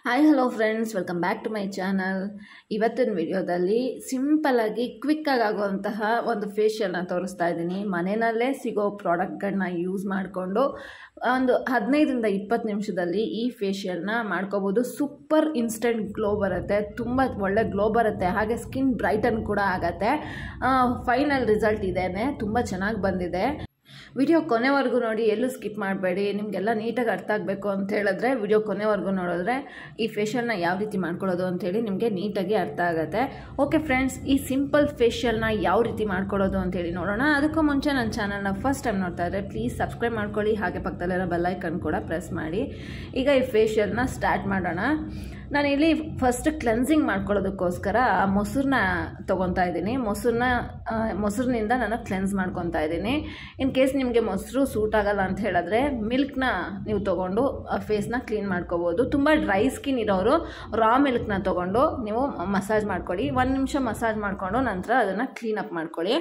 hi hello friends welcome back to my channel ಇವತ್ತಿನ ವಿಡಿಯೋದಲ್ಲಿ ಸಿಂಪಲಾಗಿ ಕ್ವಿಕ್ಕಾಗಿ ಆಗುವಂತಹ ಒಂದು ಫೇಶಿಯಲ್ನ ತೋರಿಸ್ತಾ ಇದ್ದೀನಿ ಮನೆಯಲ್ಲೇ ಸಿಗೋ ಪ್ರಾಡಕ್ಟ್ಗಳನ್ನ ಯೂಸ್ ಮಾಡಿಕೊಂಡು ಒಂದು ಹದಿನೈದರಿಂದ ಇಪ್ಪತ್ತು ನಿಮಿಷದಲ್ಲಿ ಈ ಫೇಶಿಯಲ್ನ ಮಾಡ್ಕೋಬೋದು ಸೂಪರ್ ಇನ್ಸ್ಟೆಂಟ್ ಗ್ಲೋ ಬರುತ್ತೆ ತುಂಬ ಒಳ್ಳೆ ಗ್ಲೋ ಬರುತ್ತೆ ಹಾಗೆ ಸ್ಕಿನ್ ಬ್ರೈಟನ್ ಕೂಡ ಆಗುತ್ತೆ ಫೈನಲ್ ರಿಸಲ್ಟ್ ಇದೇನೆ ತುಂಬ ಚೆನ್ನಾಗಿ ಬಂದಿದೆ ವಿಡಿಯೋ ಕೊನೆವರೆಗೂ ನೋಡಿ ಎಲ್ಲೂ ಸ್ಕಿಪ್ ಮಾಡಬೇಡಿ ನಿಮಗೆಲ್ಲ ನೀಟಾಗಿ ಅರ್ಥ ಆಗಬೇಕು ಅಂತ ಹೇಳಿದ್ರೆ ವಿಡಿಯೋ ಕೊನೆವರೆಗೂ ನೋಡಿದ್ರೆ ಈ ಫೇಶಿಯಲ್ನ ಯಾವ ರೀತಿ ಮಾಡ್ಕೊಳ್ಳೋದು ಅಂತೇಳಿ ನಿಮಗೆ ನೀಟಾಗಿ ಅರ್ಥ ಆಗುತ್ತೆ ಓಕೆ ಫ್ರೆಂಡ್ಸ್ ಈ ಸಿಂಪಲ್ ಫೇಶಿಯಲ್ನ ಯಾವ ರೀತಿ ಮಾಡ್ಕೊಳ್ಳೋದು ಅಂತೇಳಿ ನೋಡೋಣ ಅದಕ್ಕೂ ಮುಂಚೆ ನನ್ನ ಚಾನಲ್ನ ಫಸ್ಟ್ ಟೈಮ್ ನೋಡ್ತಾ ಇದ್ದರೆ ಪ್ಲೀಸ್ ಸಬ್ಸ್ಕ್ರೈಬ್ ಮಾಡ್ಕೊಳ್ಳಿ ಹಾಗೆ ಪಕ್ಕದಲ್ಲಿರೋ ಬೆಲ್ಲೈಕನ್ ಕೂಡ ಪ್ರೆಸ್ ಮಾಡಿ ಈಗ ಈ ಫೇಶಿಯಲ್ನ ಸ್ಟಾರ್ಟ್ ಮಾಡೋಣ ನಾನಿಲ್ಲಿ ಫಸ್ಟ್ ಕ್ಲೆನ್ಸಿಂಗ್ ಮಾಡ್ಕೊಳ್ಳೋದಕ್ಕೋಸ್ಕರ ಮೊಸರನ್ನ ತೊಗೊತಾ ಇದ್ದೀನಿ ಮೊಸರನ್ನ ಮೊಸರಿನಿಂದ ನಾನು ಕ್ಲೆನ್ಸ್ ಮಾಡ್ಕೊತಾ ಇದ್ದೀನಿ ಇನ್ ಕೇಸ್ ನಿಮಗೆ ಮೊಸರು ಸೂಟ್ ಆಗಲ್ಲ ಅಂತ ಹೇಳಿದ್ರೆ ಮಿಲ್ಕ್ನ ನೀವು ತೊಗೊಂಡು ಫೇಸ್ನ ಕ್ಲೀನ್ ಮಾಡ್ಕೋಬೋದು ತುಂಬ ಡ್ರೈ ಸ್ಕಿನ್ ಇರೋರು ರಾ ಮಿಲ್ಕ್ನ ತೊಗೊಂಡು ನೀವು ಮಸಾಜ್ ಮಾಡ್ಕೊಳ್ಳಿ ಒಂದು ನಿಮಿಷ ಮಸಾಜ್ ಮಾಡಿಕೊಂಡು ನಂತರ ಅದನ್ನು ಕ್ಲೀನಪ್ ಮಾಡ್ಕೊಳ್ಳಿ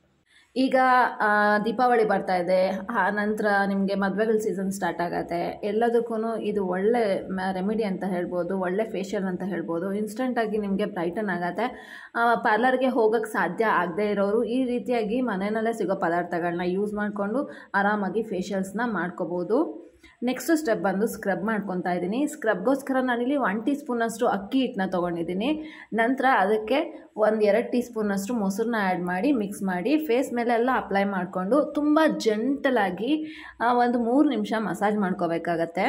ಈಗ ದೀಪಾವಳಿ ಬರ್ತಾ ಇದೆ ಆ ನಂತರ ನಿಮಗೆ ಮದುವೆಗಳ ಸೀಸನ್ ಸ್ಟಾರ್ಟ್ ಆಗುತ್ತೆ ಎಲ್ಲದಕ್ಕೂ ಇದು ಒಳ್ಳೆ ರೆಮಿಡಿ ಅಂತ ಹೇಳ್ಬೋದು ಒಳ್ಳೆ ಫೇಶಿಯಲ್ ಅಂತ ಹೇಳ್ಬೋದು ಇನ್ಸ್ಟೆಂಟಾಗಿ ನಿಮಗೆ ಬ್ರೈಟನ್ ಆಗುತ್ತೆ ಪಾರ್ಲರ್ಗೆ ಹೋಗೋಕ್ಕೆ ಸಾಧ್ಯ ಆಗದೇ ಇರೋರು ಈ ರೀತಿಯಾಗಿ ಮನೆಯಲ್ಲೇ ಸಿಗೋ ಪದಾರ್ಥಗಳನ್ನ ಯೂಸ್ ಮಾಡಿಕೊಂಡು ಆರಾಮಾಗಿ ಫೇಶಿಯಲ್ಸ್ನ ಮಾಡ್ಕೋಬೋದು ನೆಕ್ಸ್ಟ್ ಸ್ಟೆಪ್ ಬಂದು ಸ್ಕ್ರಬ್ ಮಾಡ್ಕೊತಾ ಇದ್ದೀನಿ ಸ್ಕ್ರಬ್ಗೋಸ್ಕರ ನಾನಿಲ್ಲಿ ಒನ್ ಟೀ ಸ್ಪೂನಷ್ಟು ಅಕ್ಕಿ ಹಿಟ್ಟನ್ನ ತೊಗೊಂಡಿದ್ದೀನಿ ನಂತರ ಅದಕ್ಕೆ ಒಂದು ಎರಡು ಟೀ ಸ್ಪೂನಷ್ಟು ಮೊಸರನ್ನ ಆ್ಯಡ್ ಮಾಡಿ ಮಿಕ್ಸ್ ಮಾಡಿ ಫೇಸ್ ಮೇಲೆಲ್ಲ ಅಪ್ಲೈ ಮಾಡಿಕೊಂಡು ತುಂಬ ಜಂಟಲಾಗಿ ಒಂದು ಮೂರು ನಿಮಿಷ ಮಸಾಜ್ ಮಾಡ್ಕೋಬೇಕಾಗತ್ತೆ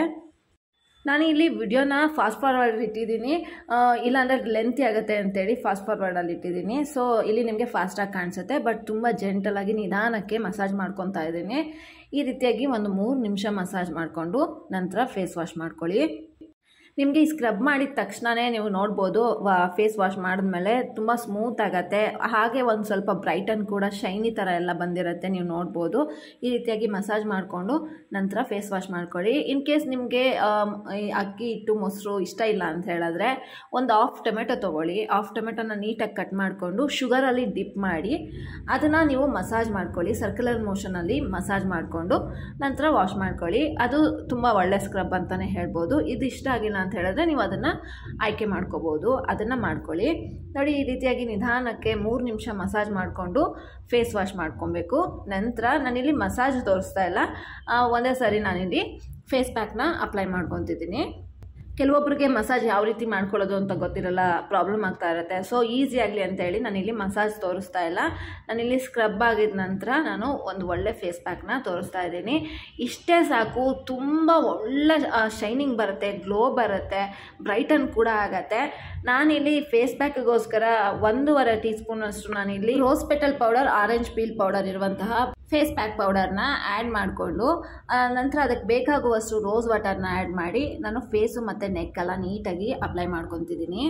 ನಾನು ಇಲ್ಲಿ ವಿಡಿಯೋನ ಫಾಸ್ಟ್ ಫಾರ್ವರ್ಡ್ ಇಟ್ಟಿದ್ದೀನಿ ಇಲ್ಲಾಂದರೆ ಲೆಂತಿ ಆಗುತ್ತೆ ಅಂತೇಳಿ ಫಾಸ್ಟ್ ಫಾರ್ವರ್ಡಲ್ಲಿ ಇಟ್ಟಿದ್ದೀನಿ ಸೊ ಇಲ್ಲಿ ನಿಮಗೆ ಫಾಸ್ಟಾಗಿ ಕಾಣಿಸುತ್ತೆ ಬಟ್ ತುಂಬ ಜೆಂಟಲಾಗಿ ನಿಧಾನಕ್ಕೆ ಮಸಾಜ್ ಮಾಡ್ಕೊತಾ ಇದ್ದೀನಿ ಈ ರೀತಿಯಾಗಿ ಒಂದು ಮೂರು ನಿಮಿಷ ಮಸಾಜ್ ಮಾಡಿಕೊಂಡು ನಂತರ ಫೇಸ್ ವಾಶ್ ಮಾಡ್ಕೊಳ್ಳಿ ನಿಮಗೆ ಈ ಸ್ಕ್ರಬ್ ಮಾಡಿದ ತಕ್ಷಣವೇ ನೀವು ನೋಡ್ಬೋದು ಫೇಸ್ ವಾಶ್ ಮಾಡಿದ್ಮೇಲೆ ತುಂಬ ಸ್ಮೂತ್ ಆಗುತ್ತೆ ಹಾಗೆ ಒಂದು ಸ್ವಲ್ಪ ಬ್ರೈಟನ್ ಕೂಡ ಶೈನಿ ಥರ ಎಲ್ಲ ಬಂದಿರುತ್ತೆ ನೀವು ನೋಡ್ಬೋದು ಈ ರೀತಿಯಾಗಿ ಮಸಾಜ್ ಮಾಡಿಕೊಂಡು ನಂತರ ಫೇಸ್ ವಾಶ್ ಮಾಡ್ಕೊಳ್ಳಿ ಇನ್ ಕೇಸ್ ನಿಮಗೆ ಅಕ್ಕಿ ಹಿಟ್ಟು ಮೊಸರು ಇಷ್ಟ ಇಲ್ಲ ಅಂತ ಹೇಳಿದ್ರೆ ಒಂದು ಆಫ್ ಟೊಮೆಟೊ ತೊಗೊಳ್ಳಿ ಆಫ್ ಟೊಮೆಟೊನ ನೀಟಾಗಿ ಕಟ್ ಮಾಡಿಕೊಂಡು ಶುಗರಲ್ಲಿ ಡಿಪ್ ಮಾಡಿ ಅದನ್ನು ನೀವು ಮಸಾಜ್ ಮಾಡ್ಕೊಳ್ಳಿ ಸರ್ಕ್ಯುಲರ್ ಮೋಷನಲ್ಲಿ ಮಸಾಜ್ ಮಾಡಿಕೊಂಡು ನಂತರ ವಾಶ್ ಮಾಡ್ಕೊಳ್ಳಿ ಅದು ತುಂಬ ಒಳ್ಳೆ ಸ್ಕ್ರಬ್ ಅಂತಲೇ ಹೇಳ್ಬೋದು ಇದು ಇಷ್ಟ ಆಗಿಲ್ಲ ಅಂತ ಹೇಳಿದ್ರೆ ನೀವು ಅದನ್ನು ಆಯ್ಕೆ ಮಾಡ್ಕೋಬೋದು ಅದನ್ನು ಮಾಡ್ಕೊಳ್ಳಿ ನೋಡಿ ಈ ರೀತಿಯಾಗಿ ನಿಧಾನಕ್ಕೆ ಮೂರು ನಿಮಿಷ ಮಸಾಜ್ ಮಾಡಿಕೊಂಡು ಫೇಸ್ ವಾಶ್ ಮಾಡ್ಕೊಬೇಕು ನಂತರ ನಾನಿಲ್ಲಿ ಮಸಾಜ್ ತೋರಿಸ್ತಾ ಇಲ್ಲ ಒಂದೇ ಸಾರಿ ನಾನಿಲ್ಲಿ ಫೇಸ್ ಪ್ಯಾಕ್ನ ಅಪ್ಲೈ ಮಾಡ್ಕೊತಿದ್ದೀನಿ ಕೆಲವೊಬ್ಬರಿಗೆ ಮಸಾಜ್ ಯಾವ ರೀತಿ ಮಾಡ್ಕೊಳ್ಳೋದು ಅಂತ ಗೊತ್ತಿರಲ್ಲ ಪ್ರಾಬ್ಲಮ್ ಆಗ್ತಾ ಇರುತ್ತೆ ಸೊ ಈಸಿ ಆಗಲಿ ಅಂತೇಳಿ ನಾನಿಲ್ಲಿ ಮಸಾಜ್ ತೋರಿಸ್ತಾ ಇಲ್ಲ ನಾನಿಲ್ಲಿ ಸ್ಕ್ರಬ್ ಆಗಿದ ನಂತರ ನಾನು ಒಂದು ಒಳ್ಳೆ ಫೇಸ್ ಪ್ಯಾಕ್ನ ತೋರಿಸ್ತಾ ಇದ್ದೀನಿ ಇಷ್ಟೇ ಸಾಕು ತುಂಬ ಒಳ್ಳೆ ಶೈನಿಂಗ್ ಬರುತ್ತೆ ಗ್ಲೋ ಬರುತ್ತೆ ಬ್ರೈಟನ್ ಕೂಡ ಆಗತ್ತೆ ನಾನಿಲ್ಲಿ ಫೇಸ್ ಪ್ಯಾಕ್ಗೋಸ್ಕರ ಒಂದೂವರೆ ಟೀ ಸ್ಪೂನಷ್ಟು ನಾನಿಲ್ಲಿ rose petal powder orange peel powder ಇರುವಂತಹ ಫೇಸ್ ಪ್ಯಾಕ್ ಪೌಡರ್ನ ಆ್ಯಡ್ ಮಾಡಿಕೊಂಡು ನಂತರ ಅದಕ್ಕೆ ಬೇಕಾಗುವಷ್ಟು ರೋಸ್ ವಾಟರ್ನ ಆ್ಯಡ್ ಮಾಡಿ ನಾನು ಫೇಸು ಮತ್ತು ನೆಕ್ಕೆಲ್ಲ ನೀಟಾಗಿ ಅಪ್ಲೈ ಮಾಡ್ಕೊತಿದ್ದೀನಿ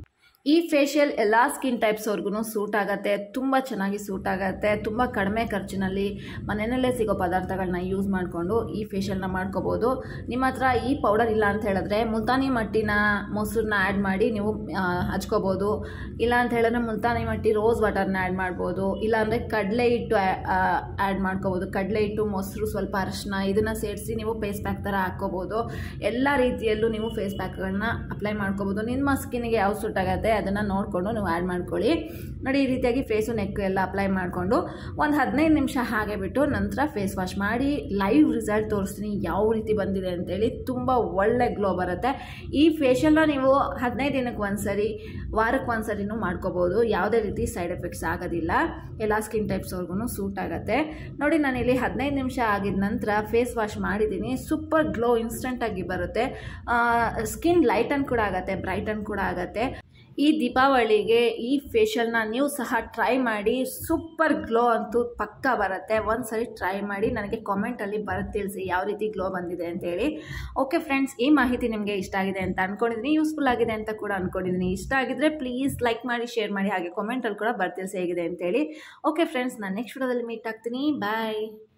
ಈ ಫೇಶಿಯಲ್ ಎಲ್ಲ ಸ್ಕಿನ್ ಟೈಪ್ಸ್ವರ್ಗು ಸೂಟ್ ಆಗುತ್ತೆ ತುಂಬ ಚೆನ್ನಾಗಿ ಸೂಟ್ ಆಗುತ್ತೆ ತುಂಬ ಕಡಿಮೆ ಖರ್ಚಿನಲ್ಲಿ ಮನೆಯಲ್ಲೇ ಸಿಗೋ ಪದಾರ್ಥಗಳನ್ನ ಯೂಸ್ ಮಾಡಿಕೊಂಡು ಈ ಫೇಶಿಯಲ್ನ ಮಾಡ್ಕೋಬೋದು ನಿಮ್ಮ ಹತ್ರ ಈ ಪೌಡರ್ ಇಲ್ಲ ಅಂತ ಹೇಳಿದ್ರೆ ಮುಲ್ತಾನಿ ಮಟ್ಟಿನ ಮೊಸರನ್ನ ಆ್ಯಡ್ ಮಾಡಿ ನೀವು ಹಚ್ಕೋಬೋದು ಇಲ್ಲ ಅಂತ ಹೇಳಿದ್ರೆ ಮುಲ್ತಾನಿ ಮಟ್ಟಿ ರೋಸ್ ವಾಟರ್ನ ಆ್ಯಡ್ ಮಾಡ್ಬೋದು ಇಲ್ಲಾಂದರೆ ಕಡಲೆ ಹಿಟ್ಟು ಆ್ಯಡ್ ಮಾಡ್ಕೋಬೋದು ಕಡಲೆ ಹಿಟ್ಟು ಮೊಸರು ಸ್ವಲ್ಪ ಅರಶಿನ ಇದನ್ನು ಸೇರಿಸಿ ನೀವು ಫೇಸ್ ಪ್ಯಾಕ್ ಥರ ಹಾಕ್ಕೋಬೋದು ಎಲ್ಲ ರೀತಿಯಲ್ಲೂ ನೀವು ಫೇಸ್ ಪ್ಯಾಕ್ಗಳನ್ನ ಅಪ್ಲೈ ಮಾಡ್ಕೋಬೋದು ನಿಮ್ಮ ಸ್ಕಿನ್ಗೆ ಯಾವ ಸೂಟ್ ಆಗುತ್ತೆ ಅದನ್ನು ನೋಡಿಕೊಂಡು ನೀವು ಆ್ಯಡ್ ಮಾಡ್ಕೊಳ್ಳಿ ನೋಡಿ ಈ ರೀತಿಯಾಗಿ ಫೇಸು ನೆಕ್ಕು ಎಲ್ಲ ಅಪ್ಲೈ ಮಾಡಿಕೊಂಡು ಒಂದು ಹದಿನೈದು ನಿಮಿಷ ಹಾಗೆ ಬಿಟ್ಟು ನಂತರ ಫೇಸ್ ವಾಶ್ ಮಾಡಿ ಲೈವ್ ರಿಸಲ್ಟ್ ತೋರಿಸ್ತೀನಿ ಯಾವ ರೀತಿ ಬಂದಿದೆ ಅಂತೇಳಿ ತುಂಬ ಒಳ್ಳೆ ಗ್ಲೋ ಬರುತ್ತೆ ಈ ಫೇಶಿಯಲ್ನ ನೀವು ಹದಿನೈದು ದಿನಕ್ಕೆ ಒಂದ್ಸರಿ ವಾರಕ್ಕೆ ಒಂದ್ಸರಿನೂ ಮಾಡ್ಕೋಬೋದು ಯಾವುದೇ ರೀತಿ ಸೈಡ್ ಎಫೆಕ್ಟ್ಸ್ ಆಗೋದಿಲ್ಲ ಎಲ್ಲ ಸ್ಕಿನ್ ಟೈಪ್ಸ್ವರ್ಗು ಸೂಟ್ ಆಗುತ್ತೆ ನೋಡಿ ನಾನಿಲ್ಲಿ ಹದಿನೈದು ನಿಮಿಷ ಆಗಿದ ನಂತರ ಫೇಸ್ ವಾಶ್ ಮಾಡಿದ್ದೀನಿ ಸೂಪರ್ ಗ್ಲೋ ಇನ್ಸ್ಟೆಂಟಾಗಿ ಬರುತ್ತೆ ಸ್ಕಿನ್ ಲೈಟನ್ ಕೂಡ ಆಗುತ್ತೆ ಬ್ರೈಟನ್ ಕೂಡ ಆಗುತ್ತೆ ಈ ದೀಪಾವಳಿಗೆ ಈ ಫೇಶಿಯಲ್ನ ನೀವು ಸಹ ಟ್ರೈ ಮಾಡಿ ಸೂಪರ್ ಗ್ಲೋ ಅಂತೂ ಪಕ್ಕ ಬರುತ್ತೆ ಒಂದು ಸರಿ ಟ್ರೈ ಮಾಡಿ ನನಗೆ ಕಾಮೆಂಟಲ್ಲಿ ಬರುತ್ತೆ ತಿಳಿಸಿ ಯಾವ ರೀತಿ ಗ್ಲೋ ಬಂದಿದೆ ಅಂತೇಳಿ ಓಕೆ ಫ್ರೆಂಡ್ಸ್ ಈ ಮಾಹಿತಿ ನಿಮಗೆ ಇಷ್ಟ ಆಗಿದೆ ಅಂತ ಅಂದ್ಕೊಂಡಿದ್ದೀನಿ ಯೂಸ್ಫುಲ್ ಆಗಿದೆ ಅಂತ ಕೂಡ ಅಂದ್ಕೊಂಡಿದ್ದೀನಿ ಇಷ್ಟ ಆಗಿದ್ರೆ ಪ್ಲೀಸ್ ಲೈಕ್ ಮಾಡಿ ಶೇರ್ ಮಾಡಿ ಹಾಗೆ ಕಾಮೆಂಟಲ್ಲಿ ಕೂಡ ಬರ್ತಿಲ್ಸಿ ಹೇಗಿದೆ ಅಂತೇಳಿ ಓಕೆ ಫ್ರೆಂಡ್ಸ್ ನಾನು ನೆಕ್ಸ್ಟ್ ವಿಡಿಯೋದಲ್ಲಿ ಮೀಟ್ ಆಗ್ತೀನಿ ಬಾಯ್